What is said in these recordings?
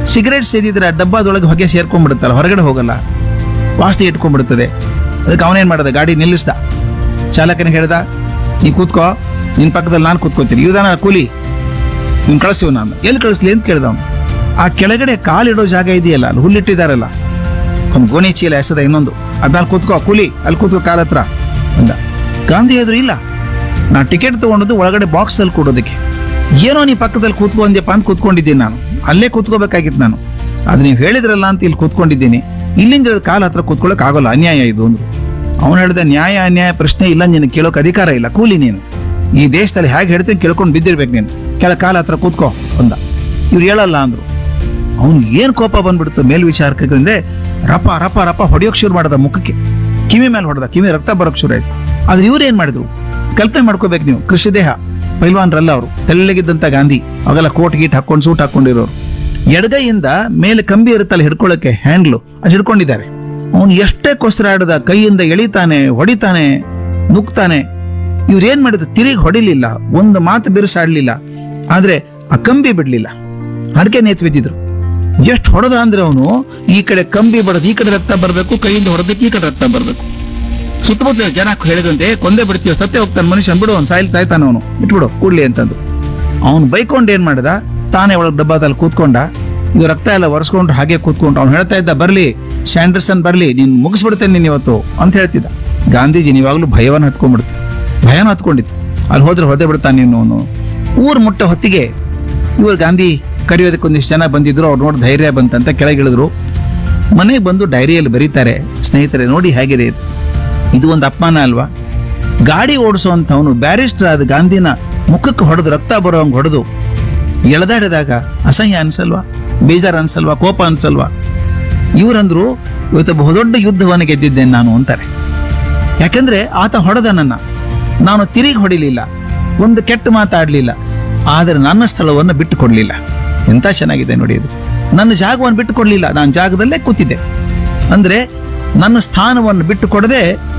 Cigarette ಸೇದಿದ್ರೆ ಆ ಡಬ್ಬದೊಳಗೆ ಹೊಗೆ ಸೇರ್ಕೊಂಡ್ಬಿಡುತ್ತಲ್ಲ ಹೊರಗಡೆ ಹೋಗಲ್ಲ ವಾಸ್ತಿ ಇಟ್ಕೊಂಡ್ಬಿಡುತ್ತದೆ ಅದಕ್ಕೆ ಅವನೇನ್ ಮಾಡ್ದ ಗಾಡಿ ನಿಲ್ಲಿಸ್ದ ಚಾಲಕನಿಗೆ ಹೇಳ್ದ ನೀ ಕೂತ್ಕೋ ನಿನ್ ಪಕ್ಕದಲ್ಲಿ ನಾನು ಕೂತ್ಕೋತೀನಿ ಇವ್ದಾನ ಕೂಲಿ ನಿನ್ ಕಳಿಸ್ತೀವಿ ನಾನು ಎಲ್ಲಿ ಕಳಿಸ್ಲಿ ಅಂತ ಕೇಳ್ದ ಅವನು ಆ ಕೆಳಗಡೆ ಕಾಲಿಡೋ ಜಾಗ ಇದೆಯಲ್ಲ ಅಲ್ಲಿ ಹುಲ್ಲಿಟ್ಟಿದಾರಲ್ಲ ಒಂದು ಗೋಣಿ ಚೀಲ ಎಸದ ಇನ್ನೊಂದು ಅದ್ನಲ್ಲಿ ಕೂತ್ಕೋ ಕೂಲಿ ಅಲ್ಲಿ ಕೂತ್ಕೋ ಕಾಲ ಹತ್ರ ಅಂದ ಗಾಂಧಿ ಎದುರು ಇಲ್ಲ ನಾ ಟಿಕೆಟ್ ತಗೊಂಡದ್ದು ಒಳಗಡೆ ಬಾಕ್ಸ್ ಅಲ್ಲಿ ಕೊಡೋದಕ್ಕೆ ಏನೋ ನೀ ಪಕ್ಕದಲ್ಲಿ ಕೂತ್ಕೊ ಅಂದ್ಯಪ್ಪ ಅಂತ ಕೂತ್ಕೊಂಡಿದ್ದೀನಿ ನಾನು ಅಲ್ಲೇ ಕೂತ್ಕೋಬೇಕಾಗಿತ್ತು ನಾನು ಅದು ನೀವು ಹೇಳಿದ್ರಲ್ಲ ಅಂತ ಇಲ್ಲಿ ಕೂತ್ಕೊಂಡಿದ್ದೀನಿ ಇಲ್ಲಿಂದ ಇಳಿದು ಕಾಲ ಹತ್ರ ಕೂತ್ಕೊಳ್ಳೋಕೆ ಆಗೋಲ್ಲ ಅನ್ಯಾಯ ಇದು ಅಂದ್ರು ಅವನು ಹೇಳ್ದ ನ್ಯಾಯ ಅನ್ಯಾಯ ಪ್ರಶ್ನೆ ಇಲ್ಲ ನಿನಗೆ ಕೇಳೋಕೆ ಅಧಿಕಾರ ಇಲ್ಲ ಕೂಲಿ ನೀನು ಈ ದೇಶದಲ್ಲಿ ಹೇಗೆ ಹೇಳ್ತೀನಿ ಕೇಳ್ಕೊಂಡು ಬಿದ್ದಿರ್ಬೇಕು ನೀನು ಕೆಳ ಕಾಲ ಹತ್ರ ಕೂತ್ಕೋ ಅಂದ ಇವ್ರು ಹೇಳಲ್ಲ ಅಂದ್ರು ಅವ್ನು ಏನ್ ಕೋಪ ಬಂದ್ಬಿಡ್ತು ಮೇಲ್ವಿಚಾರಕರಿಂದ ರಪ ರಪ ರಪ ಹೊಡೆಯೋಕ್ ಶುರು ಮಾಡ್ದ ಮುಖಕ್ಕೆ ಕಿವಿ ಮೇಲೆ ಹೊಡೆದ ಕಿವಿ ರಕ್ತ ಬರೋಕ್ ಶುರು ಆಯ್ತು ಆದ್ರೆ ಇವ್ರು ಏನ್ ಮಾಡಿದ್ರು ಕಲ್ಪನೆ ಮಾಡ್ಕೋಬೇಕು ನೀವು ಕೃಷಿ ದೇಹ ಪೈಲ್ವಾನ್ರಲ್ಲ ಅವರು ತೆಳ್ಳಗಿದ್ದಂತ ಗಾಂಧಿ ಅವೆಲ್ಲ ಕೋಟ್ ಗೀಟ್ ಹಾಕೊಂಡು ಸೂಟ್ ಹಾಕೊಂಡಿರೋರು ಎಡಗೈಯಿಂದ ಮೇಲೆ ಕಂಬಿ ಇರುತ್ತಲ್ಲ ಹಿಡ್ಕೊಳ್ಳೋಕೆ ಹ್ಯಾಂಡ್ಲು ಅದು ಹಿಡ್ಕೊಂಡಿದ್ದಾರೆ ಅವನು ಎಷ್ಟೇ ಕೊಸರಾಡದ ಕೈಯಿಂದ ಎಳಿತಾನೆ ಹೊಡಿತಾನೆ ನುಗ್ತಾನೆ ಇವ್ರು ಏನ್ ಮಾಡಿದ್ರು ತಿರುಗಿ ಹೊಡಿಲಿಲ್ಲ ಒಂದು ಮಾತು ಬಿರುಸಾಡ್ಲಿಲ್ಲ ಆದ್ರೆ ಆ ಕಂಬಿ ಬಿಡ್ಲಿಲ್ಲ ಅಡಕೆ ನೇತ್ ಬಿದ್ದಿದ್ರು ಎಷ್ಟು ಹೊಡೆದ ಅಂದ್ರೆ ಅವನು ಈ ಕಡೆ ಕಂಬಿ ಬಡದು ಈ ಕಡೆ ರಕ್ತ ಬರಬೇಕು ಕೈಯಿಂದ ಹೊಡೆದಕ್ಕೆ ಈ ಕಡೆ ರಕ್ತ ಬರಬೇಕು ಸುತ್ತಮುತ್ತ ಜನ ಹೇಳಿದಂತೆ ಕೊಂದೇ ಬಿಡ್ತೀವಿ ಸತ್ಯ ಹೋಗ್ತಾನೆ ಮನುಷ್ಯನ್ ಬಿಡು ಅವ್ನು ಸಾಯಿಲ್ ತಾಯ್ತಾನೆ ಅವನು ಬಿಟ್ಬಿಡು ಕೂಡ್ಲಿ ಅಂತಂದು ಅವನು ಬೈಕೊಂಡು ಏನ್ ಮಾಡಿದ ತಾನೇ ಒಳಗೆ ಡಬ್ಬದಲ್ಲಿ ಕೂತ್ಕೊಂಡ ಇವ್ ರಕ್ತ ಎಲ್ಲ ಒರೆಸ್ಕೊಂಡು ಹಾಗೆ ಕೂತ್ಕೊಂಡು ಅವ್ನು ಹೇಳ್ತಾ ಇದ್ದ ಬರ್ಲಿ ಸ್ಯಾಂಡರ್ಸನ್ ಬರ್ಲಿ ನೀನ್ ಮುಗಿಸ್ಬಿಡ್ತೇನೆ ನೀನ್ ಇವತ್ತು ಅಂತ ಹೇಳ್ತಿದ್ದ ಗಾಂಧೀಜಿ ನೀವಾಗ್ಲೂ ಭಯವನ್ನ ಹತ್ಕೊಂಡ್ಬಿಡ್ತು ಭಯನ ಹತ್ಕೊಂಡಿತ್ತು ಅಲ್ಲಿ ಹೋದ್ರೆ ಹೊದೆ ಬಿಡ್ತಾನೆ ನೀನು ಅವನು ಊರ್ ಮುಟ್ಟ ಹೊತ್ತಿಗೆ ಇವರು ಗಾಂಧಿ ಕರೆಯೋದಕ್ಕೆ ಒಂದಿಷ್ಟು ಜನ ಬಂದಿದ್ರು ಅವ್ರು ನೋಡಿ ಧೈರ್ಯ ಬಂತಂತ ಕೆಳಗಿಳಿದ್ರು ಮನೆಗೆ ಬಂದು ಡೈರಿಯಲ್ಲಿ ಬರೀತಾರೆ ಸ್ನೇಹಿತರೆ ನೋಡಿ ಹೇಗಿದೆ ಇದು ಇದು ಒಂದು ಅಪಮಾನ ಅಲ್ವಾ ಗಾಡಿ ಓಡಿಸುವಂಥವನು ಬ್ಯಾರಿಸ್ಟರ್ ಆದ ಗಾಂಧಿನ ಮುಖಕ್ಕೆ ಹೊಡೆದು ರಕ್ತ ಬರೋಂಗ್ ಹೊಡೆದು ಎಳೆದಾಡಿದಾಗ ಅಸಹ್ಯ ಅನ್ಸಲ್ವಾ ಬೇಜಾರು ಅನ್ಸಲ್ವಾ ಕೋಪ ಅನ್ಸಲ್ವಾ ಇವರಂದ್ರು ಇವತ್ತು ಬಹುದೊಡ್ಡ ಯುದ್ಧವನ್ನು ಗೆದ್ದಿದ್ದೇನೆ ನಾನು ಅಂತಾರೆ ಯಾಕೆಂದ್ರೆ ಆತ ಹೊಡೆದ ನನ್ನ ನಾನು ತಿರುಗಿ ಹೊಡಿಲಿಲ್ಲ ಒಂದು ಕೆಟ್ಟ ಮಾತಾಡ್ಲಿಲ್ಲ ಆದರೆ ನನ್ನ ಸ್ಥಳವನ್ನು ಬಿಟ್ಟು ಕೊಡ್ಲಿಲ್ಲ ಎಂತ ಚೆನ್ನಾಗಿದೆ ನೋಡಿ ಇದು ನನ್ನ ಜಾಗವನ್ನು ಬಿಟ್ಟು ಕೊಡ್ಲಿಲ್ಲ ನಾನು ಜಾಗದಲ್ಲೇ ಕೂತಿದ್ದೆ ಅಂದ್ರೆ ನನ್ನ ಸ್ಥಾನವನ್ನು ಬಿಟ್ಟು ಕೊಡದೆ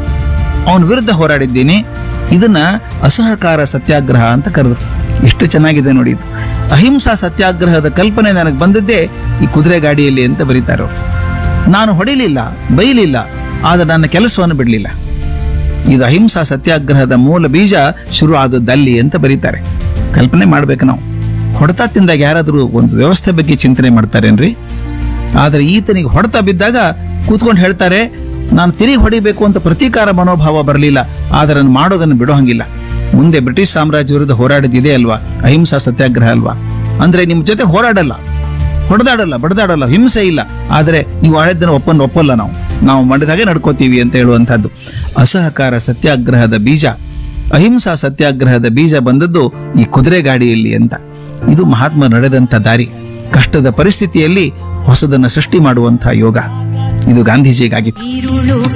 ಅವನ ವಿರುದ್ಧ ಹೋರಾಡಿದ್ದೀನಿ ಇದನ್ನ ಅಸಹಕಾರ ಸತ್ಯಾಗ್ರಹ ಅಂತ ಕರೆದ್ರು ಎಷ್ಟು ಚೆನ್ನಾಗಿದೆ ನೋಡಿ ಇದು ಅಹಿಂಸಾ ಸತ್ಯಾಗ್ರಹದ ಕಲ್ಪನೆ ನನಗೆ ಬಂದದ್ದೇ ಈ ಕುದುರೆ ಗಾಡಿಯಲ್ಲಿ ಅಂತ ಬರೀತಾರೆ ಅವ್ರು. ನಾನು ಹೊಡಿಲಿಲ್ಲ ಬೈಲಿಲ್ಲ ಆದರೆ ನನ್ನ ಕೆಲಸವನ್ನು ಬಿಡಲಿಲ್ಲ ಇದು ಅಹಿಂಸಾ ಸತ್ಯಾಗ್ರಹದ ಮೂಲ ಬೀಜ ಶುರು ಆದದ್ದಲ್ಲಿ ಅಂತ ಬರೀತಾರೆ ಕಲ್ಪನೆ ಮಾಡ್ಬೇಕು ನಾವು ಹೊಡೆತ ತಿಂದಾಗ ಯಾರಾದರೂ ಒಂದು ವ್ಯವಸ್ಥೆ ಬಗ್ಗೆ ಚಿಂತನೆ ಮಾಡ್ತಾರೇನ್ರಿ ಆದ್ರೆ ಈತನಿಗೆ ಹೊಡೆತ ಬಿದ್ದಾಗ ಕೂತ್ಕೊಂಡು ಹೇಳ್ತಾರೆ ನಾನು ತಿರುಗಿ ಹೊಡಿಬೇಕು ಅಂತ ಪ್ರತೀಕಾರ ಮನೋಭಾವ ಬರಲಿಲ್ಲ ಆದರೆ ನಾನು ಮಾಡೋದನ್ನು ಬಿಡೋ ಹಂಗಿಲ್ಲ ಮುಂದೆ ಬ್ರಿಟಿಷ್ ಸಾಮ್ರಾಜ್ಯ ವಿರುದ್ಧ ಹೋರಾಡಿದಿದೆ ಅಲ್ವಾ ಅಹಿಂಸಾ ಸತ್ಯಾಗ್ರಹ ಅಲ್ವಾ ಅಂದ್ರೆ ನಿಮ್ ಜೊತೆ ಹೋರಾಡಲ್ಲ ಹೊಡೆದಾಡಲ್ಲ ಬಡದಾಡಲ್ಲ ಹಿಂಸೆ ಇಲ್ಲ ಆದರೆ ನೀವು ಆಳಿದ್ದನ್ನು ಒಪ್ಪನ್ನು ಒಪ್ಪಲ್ಲ ನಾವು ನಾವು ಮಾಡಿದಾಗೆ ನಡ್ಕೋತೀವಿ ಅಂತ ಹೇಳುವಂತಹದ್ದು ಅಸಹಕಾರ ಸತ್ಯಾಗ್ರಹದ ಬೀಜ ಅಹಿಂಸಾ ಸತ್ಯಾಗ್ರಹದ ಬೀಜ ಬಂದದ್ದು ಈ ಕುದುರೆ ಗಾಡಿಯಲ್ಲಿ ಅಂತ ಇದು ಮಹಾತ್ಮ ನಡೆದಂತ ದಾರಿ ಕಷ್ಟದ ಪರಿಸ್ಥಿತಿಯಲ್ಲಿ ಹೊಸದನ್ನ ಸೃಷ್ಟಿ ಮಾಡುವಂತಹ ಯೋಗ ಇದು ಗಾಂಧೀಜಿಗಾಗಿತ್ತು ಈರುಳು